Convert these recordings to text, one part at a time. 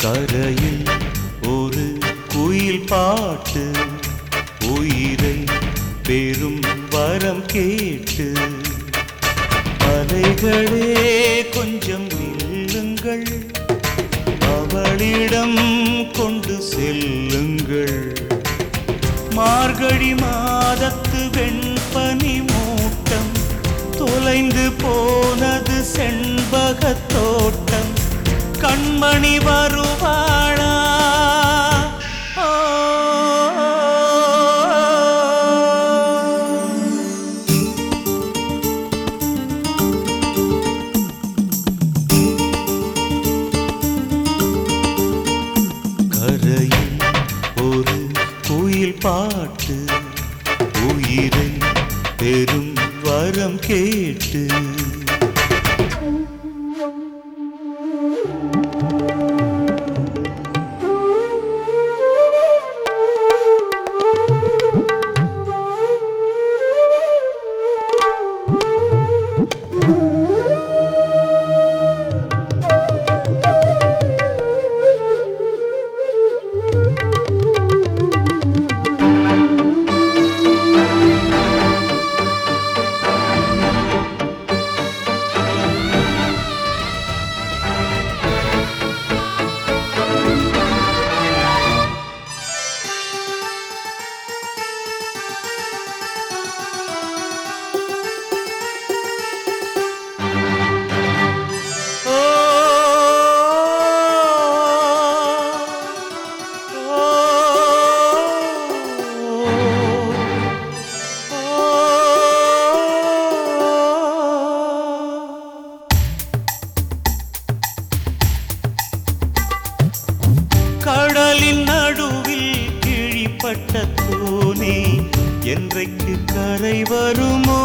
கரையில் ஒரு குயில் பாட்டு உயிரை பெரும் வரம் கேட்டு அலைகளே கொஞ்சம் நில்லுங்கள் அவளிடம் கொண்டு செல்லுங்கள் மார்கழி மாதத்து வெண்பனி மூட்டம் தொலைந்து போனது செண்பகத் தோட்டம் கண்மணி வருவாளா ஓ. கரையில் ஒரு குயில் பாட்டு உயிரை பெரும் வரம் கேட்டு ஓ கடலின் நடுவில் கிழிப்பட்ட தூணி என்றைக்கு கரை வருமோ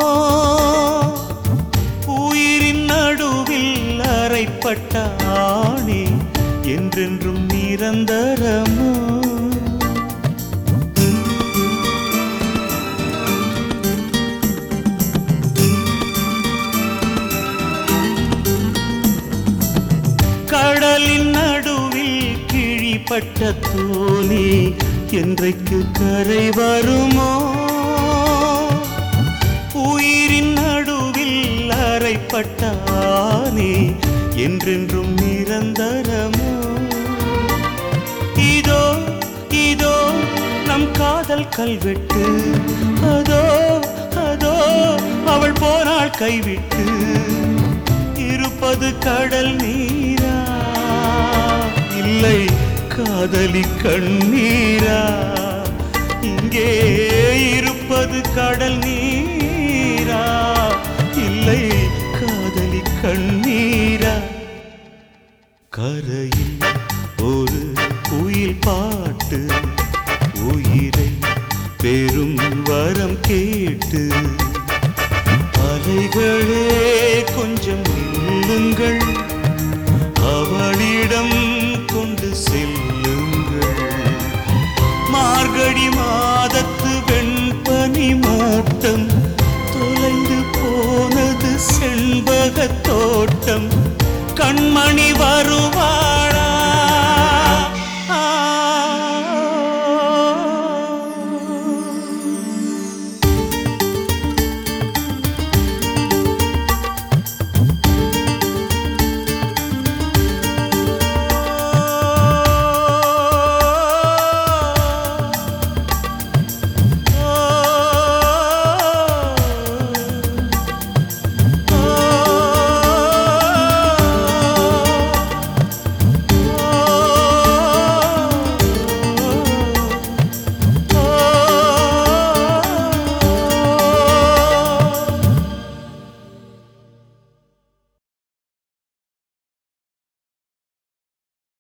உயிரின் நடுவில் அறைப்பட்ட ஆணி என்றென்றும் நிரந்தரமோ கடலின் நடுவில் கிழிப்பட்ட தோணி என்றைக்கு கரை வருமோ உயிரின் நடுவில் அறைப்பட்ட ஆணி என்றென்றும் நிரந்தரமோ இதோ இதோ நம் காதல் கல்வெட்டு அதோ அதோ அவள் போனாள் கைவிட்டு இருப்பது கடல் நீரா இல்லை காதலி கண்ணீரா இங்கே இருப்பது கடல் நீரா இல்லை காதலி கண்ணீரா கரையில் ஒரு குயில் பாட்டு உயிரை பெரும் வரம் கேட்டு அலைகளே கொஞ்சம் நில்லுங்கள் அவளிடம் கொண்டு செல்லுங்கள் மார்கழி மாதத்து வெண்பனி மூட்டம் தொலைந்து போனது செண்பகத் தோட்டம் கண்மணி வருவா